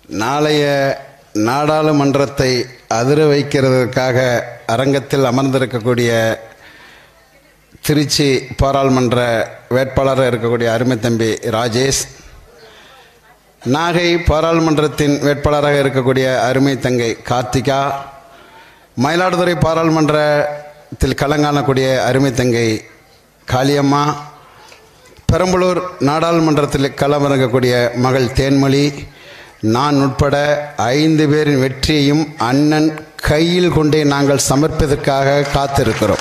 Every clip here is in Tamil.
நாளைய நாடாளுமன்றத்தை அதிர வைக்கிறதற்காக அரங்கத்தில் அமர்ந்திருக்கக்கூடிய திருச்சி பாராளுமன்ற வேட்பாளராக இருக்கக்கூடிய அருமை தம்பி ராஜேஷ் நாகை பாராளுமன்றத்தின் வேட்பாளராக இருக்கக்கூடிய அருமை தங்கை கார்த்திகா மயிலாடுதுறை பாராளுமன்றத்தில் களங்காணக்கூடிய அருமை தங்கை காளியம்மா பெரம்பலூர் நாடாளுமன்றத்தில் களமிறங்கக்கூடிய மகள் தேன்மொழி நான் உட்பட ஐந்து பேரின் வெற்றியையும் அண்ணன் கையில் கொண்டே நாங்கள் சமர்ப்பதற்காக காத்திருக்கிறோம்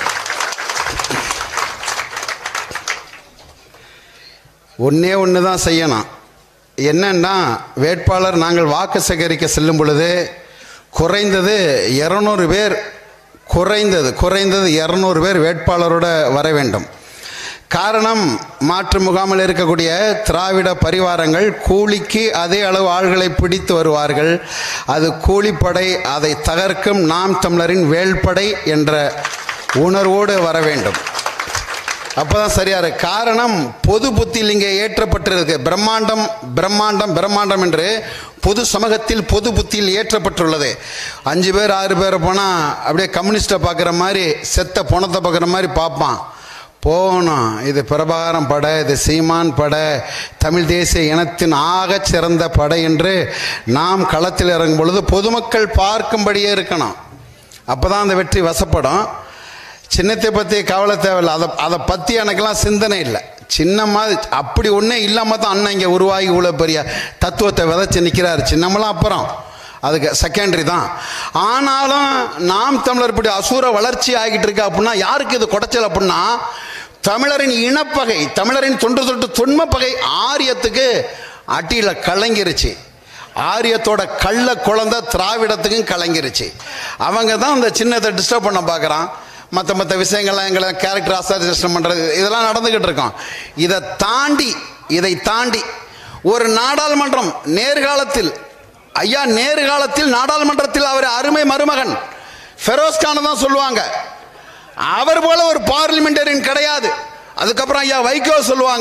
ஒன்றே ஒன்று தான் செய்யணும் என்னன்னா வேட்பாளர் நாங்கள் வாக்கு சேகரிக்க செல்லும் பொழுது குறைந்தது இரநூறு பேர் குறைந்தது குறைந்தது இரநூறு பேர் வேட்பாளரோட வர வேண்டும் காரணம் மாற்று முகாமில் இருக்கக்கூடிய திராவிட பரிவாரங்கள் கூலிக்கு அதே அளவு ஆள்களை பிடித்து வருவார்கள் அது கூலிப்படை அதை தகர்க்கும் நாம் தமிழரின் வேல்படை என்ற உணர்வோடு வர வேண்டும் அப்பதான் சரியா இருக்கு காரணம் பொது புத்தியில் இங்கே ஏற்றப்பட்டிருக்கு பிரம்மாண்டம் பிரம்மாண்டம் பிரம்மாண்டம் என்று பொது சமூகத்தில் பொது புத்தியில் ஏற்றப்பட்டுள்ளது அஞ்சு பேர் ஆறு பேர் போனால் அப்படியே கம்யூனிஸ்ட்டை பார்க்குற மாதிரி செத்த பணத்தை பார்க்குற மாதிரி பார்ப்பான் போகணும் இது பிரபாகரம் படை இது சீமான் படை தமிழ் தேசிய இனத்தின் ஆகச் சிறந்த படை என்று நாம் களத்தில் இறங்கும் பொழுது பொதுமக்கள் பார்க்கும்படியே இருக்கணும் அப்போ தான் அந்த வெற்றி வசப்படும் சின்னத்தை பற்றி கவலை தேவையில்லை அதை அதை பற்றி எனக்கெல்லாம் சிந்தனை இல்லை சின்ன மாதிரி அப்படி ஒன்றே இல்லாமல் தான் அண்ணன் இங்கே உருவாகி இவ்வளோ பெரிய தத்துவத்தை விதைச்சு நிற்கிறாரு சின்னமெல்லாம் அப்புறம் அதுக்கு செகண்டரி தான் ஆனாலும் நாம் தமிழர் இப்படி அசூர வளர்ச்சி ஆகிட்டு இருக்கு அப்படின்னா யாருக்கு இது குடைச்சல் அப்படின்னா தமிழரின் இனப்பகை தமிழரின் தொன்று தொட்டு தொன்ம பகை ஆரியத்துக்கு அட்டியில் கலங்கிருச்சு ஆரியத்தோட கள்ள குழந்தை திராவிடத்துக்கும் கலங்கிருச்சு அவங்க தான் அந்த சின்னத்தை டிஸ்டர்ப் பண்ண பார்க்குறான் மற்ற மற்ற விஷயங்கள்லாம் எங்களை கேரக்டர் அசாசியேஷன் பண்ணுறது இதெல்லாம் நடந்துக்கிட்டு இருக்கோம் இதை தாண்டி இதை தாண்டி ஒரு நாடாளுமன்றம் நேர்காலத்தில் ஐயா நேர்காலத்தில் நாடாளுமன்றத்தில் அவர் அருமை மருமகன் ஃபெரோஸ் கானை தான் சொல்லுவாங்க அவர் போல ஒரு பார்லிமெண்டரியன் கிடையாது அதுக்கப்புறம் ஐயா வைகோ சொல்லுவாங்க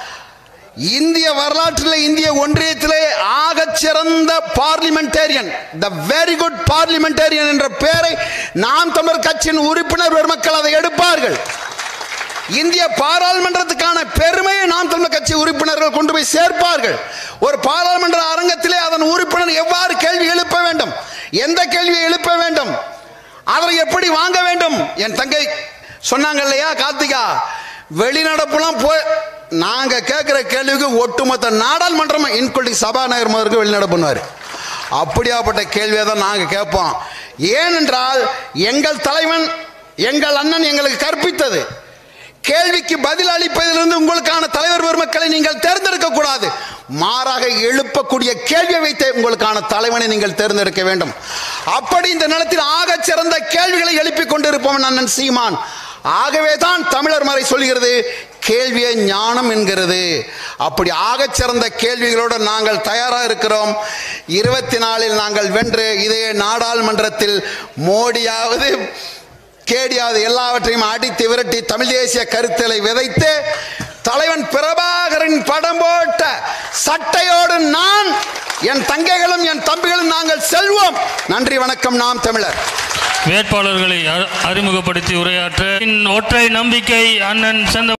இந்திய வரலாற்றில் இந்திய ஒன்றியத்திலே ஆகச் சிறந்த parliamentarian the very good parliamentarian என்ற பெயரை நாம் தமிழர் கட்சியின் உறுப்பினர் பெருமக்கள் அதை எடுப்பார்கள் இந்திய பாராளுமன்றத்துக்கான பெருமையை நாம் தமிழர் கட்சி உறுப்பினர்கள் கொண்டு போய் சேர்ப்பார்கள் ஒரு பாராளுமன்ற அரங்கத்திலே அதன் உறுப்பினர் எவ்வாறு கேள்வி எழுப்ப வேண்டும் எந்த கேள்வியை எழுப்ப வேண்டும் அதை எப்படி வாங்க வேண்டும் என் தங்கை சொன்னாங்க இல்லையா கார்த்திகா வெளிநடப்புலாம் போய் நாங்க கேட்கிற கேள்விக்கு ஒட்டுமொத்த நாடாளுமன்றம் இன்குல்டிங் சபாநாயகர் முதற்கு வெளிநடப்பு பண்ணுவார் அப்படியாப்பட்ட கேள்வியை தான் நாங்கள் கேட்போம் ஏனென்றால் எங்கள் தலைவன் எங்கள் அண்ணன் எங்களுக்கு கற்பித்தது கேள்விக்கு பதில் அளிப்பதிலிருந்து உங்களுக்கான தலைவர் பெருமக்களை நீங்கள் தேர்ந்தெடுக்க கூடாது மாறாக எழுப்பக்கூடிய கேள்வியை வைத்து உங்களுக்கான தலைவனை நீங்கள் தேர்ந்தெடுக்க வேண்டும் அப்படி இந்த நிலத்தில் ஆகச் சிறந்த கேள்விகளை எழுப்பிக் கொண்டிருப்பவன் அண்ணன் சீமான் ஆகவே தான் தமிழர் மறை சொல்கிறது கேள்வியை ஞானம் என்கிறது அப்படி ஆகச் சிறந்த கேள்விகளோடு நாங்கள் தயாராக இருக்கிறோம் இருபத்தி நாலில் நாங்கள் வென்று இதே நாடாளுமன்றத்தில் மோடியாவது கேடியாவது எல்லாவற்றையும் அடித்து விரட்டி தமிழ் தேசிய கருத்தலை விதைத்து தலைவன் பிரபாகரின் படம் போட்ட சட்டையோடு நான் என் தங்கைகளும் என் தம்பிகளும் நாங்கள் செல்வோம் நன்றி வணக்கம் நாம் தமிழர் வேட்பாளர்களை அ- அறிமுகப்படுத்தி உரையாற்ற ஒற்றை நம்பிக்கை அண்ணன் செந்த